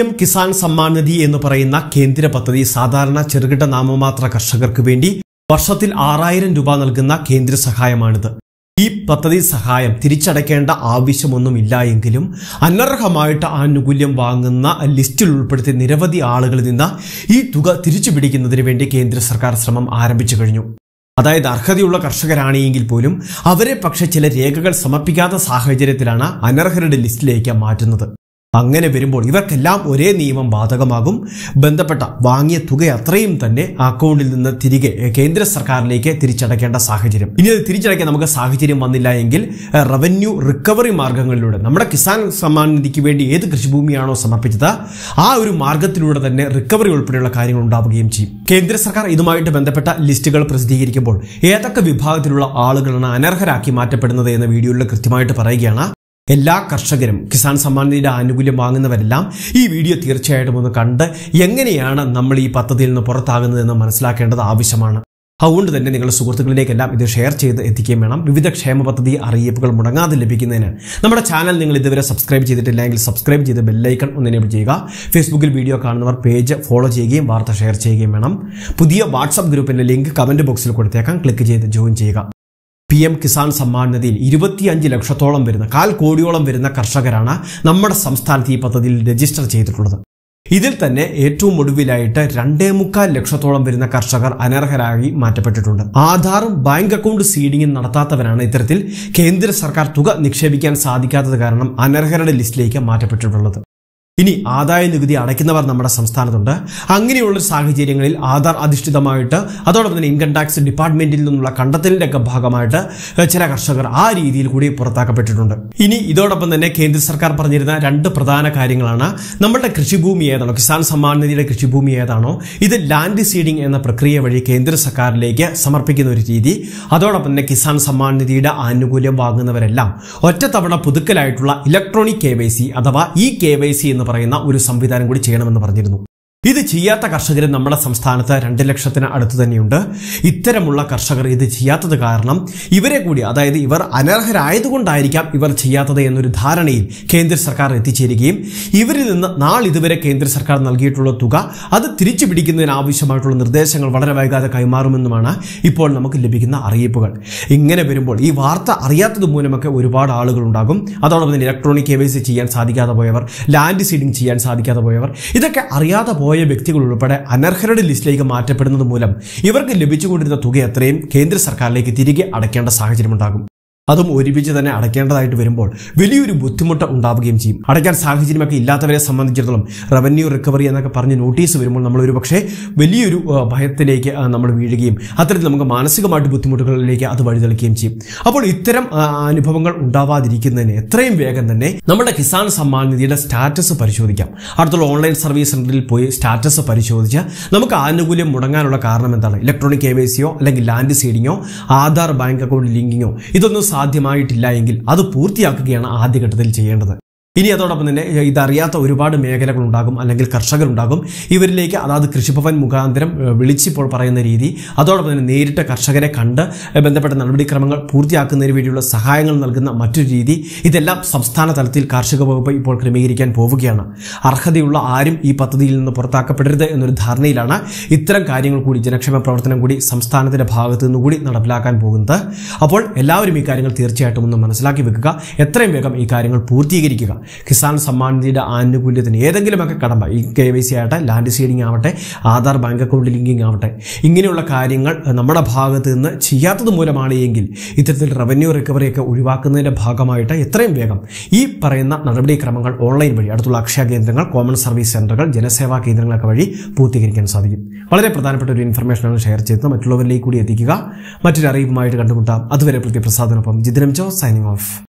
M Kisan Samman നിധി എന്ന് പറയുന്ന കേന്ദ്ര പദ്ധതി സാധാരണ ചെറുകിട നാമമാത്ര കർഷകർക്ക് വേണ്ടി വർഷത്തിൽ ആറായിരം രൂപ നൽകുന്ന കേന്ദ്ര സഹായമാണിത് ഈ പദ്ധതി സഹായം തിരിച്ചടയ്ക്കേണ്ട ആവശ്യമൊന്നുമില്ല എങ്കിലും അനർഹമായിട്ട് ആനുകൂല്യം വാങ്ങുന്ന ലിസ്റ്റിൽ ഉൾപ്പെടുത്തിയ നിരവധി ആളുകളിൽ നിന്ന് ഈ തുക തിരിച്ചു പിടിക്കുന്നതിന് വേണ്ടി കേന്ദ്ര സർക്കാർ ശ്രമം ആരംഭിച്ചു കഴിഞ്ഞു അതായത് അർഹതയുള്ള കർഷകരാണെങ്കിൽ പോലും അവരെ പക്ഷെ ചില രേഖകൾ സമർപ്പിക്കാത്ത സാഹചര്യത്തിലാണ് അനർഹരുടെ ലിസ്റ്റിലേക്ക് മാറ്റുന്നത് അങ്ങനെ വരുമ്പോൾ ഇവർക്കെല്ലാം ഒരേ നിയമം ബാധകമാകും ബന്ധപ്പെട്ട വാങ്ങിയ തുക അത്രയും തന്നെ അക്കൗണ്ടിൽ നിന്ന് തിരികെ ഏ, കേന്ദ്ര സർക്കാരിലേക്ക് തിരിച്ചടയ്ക്കേണ്ട സാഹചര്യം ഇനി അത് തിരിച്ചടയ്ക്കാൻ നമുക്ക് സാഹചര്യം വന്നില്ല എങ്കിൽ ഏ, റവന്യൂ റിക്കവറി മാർഗങ്ങളിലൂടെ നമ്മുടെ കിസാൻ സമ്മാൻ നിധിക്ക് വേണ്ടി ഏത് കൃഷിഭൂമിയാണോ സമർപ്പിച്ചത് ആ ഒരു മാർഗത്തിലൂടെ തന്നെ റിക്കവറി ഉൾപ്പെടെയുള്ള കാര്യങ്ങൾ ഉണ്ടാവുകയും ചെയ്യും കേന്ദ്ര സർക്കാർ ഇതുമായിട്ട് ബന്ധപ്പെട്ട ലിസ്റ്റുകൾ പ്രസിദ്ധീകരിക്കുമ്പോൾ ഏതൊക്കെ വിഭാഗത്തിലുള്ള ആളുകളാണ് അനർഹരാക്കി മാറ്റപ്പെടുന്നത് എന്ന വീഡിയോയിൽ കൃത്യമായിട്ട് പറയുകയാണ് എല്ലാ കർഷകരും കിസാൻ സമ്മാൻ നിധിയുടെ ആനുകൂല്യം വാങ്ങുന്നവരെല്ലാം ഈ വീഡിയോ തീർച്ചയായിട്ടും ഒന്ന് കണ്ട് എങ്ങനെയാണ് നമ്മൾ ഈ പദ്ധതിയിൽ നിന്ന് പുറത്താകുന്നതെന്ന് മനസ്സിലാക്കേണ്ടത് ആവശ്യമാണ് അതുകൊണ്ട് തന്നെ നിങ്ങളുടെ സുഹൃത്തുക്കളിലേക്കെല്ലാം ഇത് ഷെയർ ചെയ്ത് എത്തിക്കുകയും വേണം വിവിധ ക്ഷേമ പദ്ധതി അറിയിപ്പുകൾ മുടങ്ങാതെ ലഭിക്കുന്നതിന് നമ്മുടെ ചാനൽ നിങ്ങൾ ഇതുവരെ സബ്സ്ക്രൈബ് ചെയ്തിട്ടില്ലെങ്കിൽ സബ്സ്ക്രൈബ് ചെയ്ത് ബെല്ലൈക്കൺ ഒന്ന് എനേബിൾ ചെയ്യുക ഫേസ്ബുക്കിൽ വീഡിയോ കാണുന്നവർ പേജ് ഫോളോ ചെയ്യുകയും വാർത്ത ഷെയർ ചെയ്യുകയും വേണം പുതിയ വാട്സപ്പ് ഗ്രൂപ്പിന്റെ ലിങ്ക് കമന്റ് ബോക്സിൽ കൊടുത്തേക്കാം ക്ലിക്ക് ചെയ്ത് ജോയിൻ ചെയ്യുക പി എം കിസാൻ സമ്മാൻ നിധിയിൽ ഇരുപത്തിയഞ്ച് ലക്ഷത്തോളം വരുന്ന കാൽ കോടിയോളം വരുന്ന കർഷകരാണ് നമ്മുടെ സംസ്ഥാനത്ത് ഈ പദ്ധതിയിൽ രജിസ്റ്റർ ചെയ്തിട്ടുള്ളത് ഇതിൽ തന്നെ ഏറ്റവും ഒടുവിലായിട്ട് രണ്ടേ മുക്കാൽ ലക്ഷത്തോളം വരുന്ന കർഷകർ അനർഹരായി മാറ്റപ്പെട്ടിട്ടുണ്ട് ആധാറും ബാങ്ക് അക്കൗണ്ട് സീഡിംഗും നടത്താത്തവരാണ് ഇത്തരത്തിൽ കേന്ദ്ര സർക്കാർ തുക നിക്ഷേപിക്കാൻ സാധിക്കാത്തത് കാരണം അനർഹരുടെ ലിസ്റ്റിലേക്ക് മാറ്റപ്പെട്ടിട്ടുള്ളത് ഇനി ആദായ നികുതി അടയ്ക്കുന്നവർ നമ്മുടെ സംസ്ഥാനത്തുണ്ട് അങ്ങനെയുള്ള സാഹചര്യങ്ങളിൽ ആധാർ അധിഷ്ഠിതമായിട്ട് അതോടൊപ്പം തന്നെ ഇൻകം ടാക്സ് ഡിപ്പാർട്ട്മെന്റിൽ നിന്നുള്ള കണ്ടെത്തലിന്റെ ഒക്കെ ഭാഗമായിട്ട് ചില കർഷകർ ആ രീതിയിൽ കൂടി പുറത്താക്കപ്പെട്ടിട്ടുണ്ട് ഇനി ഇതോടൊപ്പം തന്നെ കേന്ദ്ര സർക്കാർ പറഞ്ഞിരുന്ന രണ്ട് പ്രധാന കാര്യങ്ങളാണ് നമ്മളുടെ കൃഷിഭൂമി ഏതാണോ കിസാൻ സമ്മാൻ നിധിയുടെ കൃഷിഭൂമി ഏതാണോ ഇത് ലാൻഡ് സീഡിംഗ് എന്ന പ്രക്രിയ വഴി കേന്ദ്ര സർക്കാരിലേക്ക് സമർപ്പിക്കുന്ന ഒരു രീതി അതോടൊപ്പം തന്നെ കിസാൻ സമ്മാൻ നിധിയുടെ ആനുകൂല്യം വാങ്ങുന്നവരെല്ലാം ഒറ്റത്തവണ പുതുക്കലായിട്ടുള്ള ഇലക്ട്രോണിക് കെ അഥവാ ഇ കെ എന്ന് പറയുന്ന ഒരു സംവിധാനം കൂടി ചെയ്യണമെന്ന് പറഞ്ഞിരുന്നു ഇത് ചെയ്യാത്ത കർഷകർ നമ്മുടെ സംസ്ഥാനത്ത് രണ്ട് ലക്ഷത്തിന് അടുത്ത് തന്നെയുണ്ട് ഇത്തരമുള്ള കർഷകർ ഇത് ചെയ്യാത്തത് കാരണം ഇവരെ കൂടി അതായത് ഇവർ അനർഹരായതുകൊണ്ടായിരിക്കാം ഇവർ ചെയ്യാത്തത് എന്നൊരു ധാരണയിൽ കേന്ദ്ര സർക്കാർ എത്തിച്ചേരുകയും ഇവരിൽ നിന്ന് നാളിതുവരെ കേന്ദ്ര സർക്കാർ നൽകിയിട്ടുള്ള തുക അത് തിരിച്ചു പിടിക്കുന്നതിന് ആവശ്യമായിട്ടുള്ള നിർദ്ദേശങ്ങൾ വളരെ വൈകാതെ കൈമാറുമെന്നുമാണ് ഇപ്പോൾ നമുക്ക് ലഭിക്കുന്ന അറിയിപ്പുകൾ ഇങ്ങനെ വരുമ്പോൾ ഈ വാർത്ത അറിയാത്തത് മൂലമൊക്കെ ഒരുപാട് ആളുകൾ ഉണ്ടാകും അതോടൊപ്പം തന്നെ ഇലക്ട്രോണിക് കെ ചെയ്യാൻ സാധിക്കാതെ പോയവർ ലാൻഡ് സീഡിംഗ് ചെയ്യാൻ സാധിക്കാതെ പോയവർ ഇതൊക്കെ അറിയാതെ പോയ വ്യക്തികൾ ഉൾപ്പെടെ അനർഹരുടെ ലിസ്റ്റിലേക്ക് മാറ്റപ്പെടുന്നത് മൂലം ഇവർക്ക് ലഭിച്ചുകൊണ്ടിരുന്ന തുക എത്രയും കേന്ദ്ര സർക്കാരിലേക്ക് തിരികെ അടയ്ക്കേണ്ട സാഹചര്യമുണ്ടാകും അതും ഒരുമിച്ച് തന്നെ അടയ്ക്കേണ്ടതായിട്ട് വരുമ്പോൾ വലിയൊരു ബുദ്ധിമുട്ട് ഉണ്ടാവുകയും ചെയ്യും അടയ്ക്കാൻ സാഹചര്യമൊക്കെ ഇല്ലാത്തവരെ സംബന്ധിച്ചിടത്തോളം റവന്യൂ റിക്കവറി എന്നൊക്കെ പറഞ്ഞ് നോട്ടീസ് വരുമ്പോൾ നമ്മൾ ഒരു പക്ഷേ വലിയൊരു ആ, ഭയത്തിലേക്ക് ആ, നമ്മൾ വീഴുകയും അത്തരത്തിൽ നമുക്ക് മാനസികമായിട്ട് ബുദ്ധിമുട്ടുകളിലേക്ക് അത് വഴിതെളിക്കുകയും ചെയ്യും അപ്പോൾ ഇത്തരം ആ, അനുഭവങ്ങൾ ഉണ്ടാവാതിരിക്കുന്നതിന് എത്രയും വേഗം തന്നെ നമ്മുടെ കിസാൻ സമ്മാൻ നിധിയുടെ സ്റ്റാറ്റസ് പരിശോധിക്കാം അടുത്തുള്ള ഓൺലൈൻ സർവീസ് സെന്ററിൽ പോയി സ്റ്റാറ്റസ് പരിശോധിച്ച് നമുക്ക് ആനുകൂല്യം മുടങ്ങാനുള്ള കാരണം എന്താണ് ഇലക്ട്രോണിക് കെ അല്ലെങ്കിൽ ലാൻഡ് സീഡിങ്ങോ ആധാർ ബാങ്ക് അക്കൗണ്ട് ലിങ്കിങ്ങോ ഇതൊന്നും സാധ്യമായിട്ടില്ല എങ്കിൽ അത് പൂർത്തിയാക്കുകയാണ് ആദ്യഘട്ടത്തിൽ ചെയ്യേണ്ടത് ഇനി അതോടൊപ്പം തന്നെ ഏഹ്, ഇതറിയാത്ത ഒരുപാട് മേഖലകൾ ഉണ്ടാകും അല്ലെങ്കിൽ കർഷകരുണ്ടാകും ഇവരിലേക്ക് അതാത് കൃഷിഭവൻ മുഖാന്തരം ഏഹ്, വിളിച്ചിപ്പോൾ പറയുന്ന രീതി അതോടൊപ്പം തന്നെ നേരിട്ട് കർഷകരെ കണ്ട് ഏഹ്, ബന്ധപ്പെട്ട നടപടിക്രമങ്ങൾ പൂർത്തിയാക്കുന്നതിന് വേണ്ടിയുള്ള സഹായങ്ങൾ നൽകുന്ന മറ്റൊരു രീതി ഇതെല്ലാം സംസ്ഥാന തലത്തിൽ കാർഷിക വകുപ്പ് ഇപ്പോൾ ക്രമീകരിക്കാൻ പോവുകയാണ് അർഹതയുള്ള ആരും ഈ പദ്ധതിയിൽ നിന്ന് പുറത്താക്കപ്പെടരുത് എന്നൊരു ധാരണയിലാണ് ഇത്തരം കാര്യങ്ങൾ കൂടി ജനക്ഷേമ പ്രവർത്തനം കൂടി സംസ്ഥാനത്തിന്റെ ഭാഗത്തു നിന്ന് കൂടി നടപ്പിലാക്കാൻ പോകുന്നത് അപ്പോൾ എല്ലാവരും ഈ കാര്യങ്ങൾ തീർച്ചയായിട്ടും ഒന്ന് മനസ്സിലാക്കി വെക്കുക എത്രയും വേഗം ഈ കാര്യങ്ങൾ പൂർത്തീകരിക്കുക കിസാൻ സമ്മാൻ നിധിയുടെ ആനുകൂല്യത്തിന് ഏതെങ്കിലുമൊക്കെ കടമ്പ ഈ കെ വൈ സി ആവട്ടെ ലാൻഡ് സീഡിംഗ് ആവട്ടെ ആധാർ ബാങ്ക് അക്കൗണ്ട് ലിങ്കിങ് ആവട്ടെ ഇങ്ങനെയുള്ള കാര്യങ്ങൾ നമ്മുടെ ഭാഗത്ത് നിന്ന് ചെയ്യാത്തത് മൂലമാണ് എങ്കിൽ ഇത്തരത്തിൽ റവന്യൂ റിക്കവറിയൊക്കെ ഒഴിവാക്കുന്നതിന്റെ ഭാഗമായിട്ട് എത്രയും വേഗം ഈ പറയുന്ന നടപടിക്രമങ്ങൾ ഓൺലൈൻ വഴി അടുത്തുള്ള അക്ഷയ കേന്ദ്രങ്ങൾ കോമൺ സർവീസ് സെന്ററുകൾ ജനസേവാ കേന്ദ്രങ്ങളൊക്കെ വഴി പൂർത്തീകരിക്കാൻ സാധിക്കും വളരെ പ്രധാനപ്പെട്ട ഒരു ഇൻഫർമേഷനാണ് ഷെയർ ചെയ്തത് മറ്റുള്ളവരിലേക്ക് കൂടി എത്തിക്കുക മറ്റൊരു അറിയിപ്പുമായിട്ട് കണ്ടുമുട്ടാം അതുവരെ പ്രതിപ്രസാദനൊപ്പം ജിതിനം ജോ സൈനിങ് ഓഫ്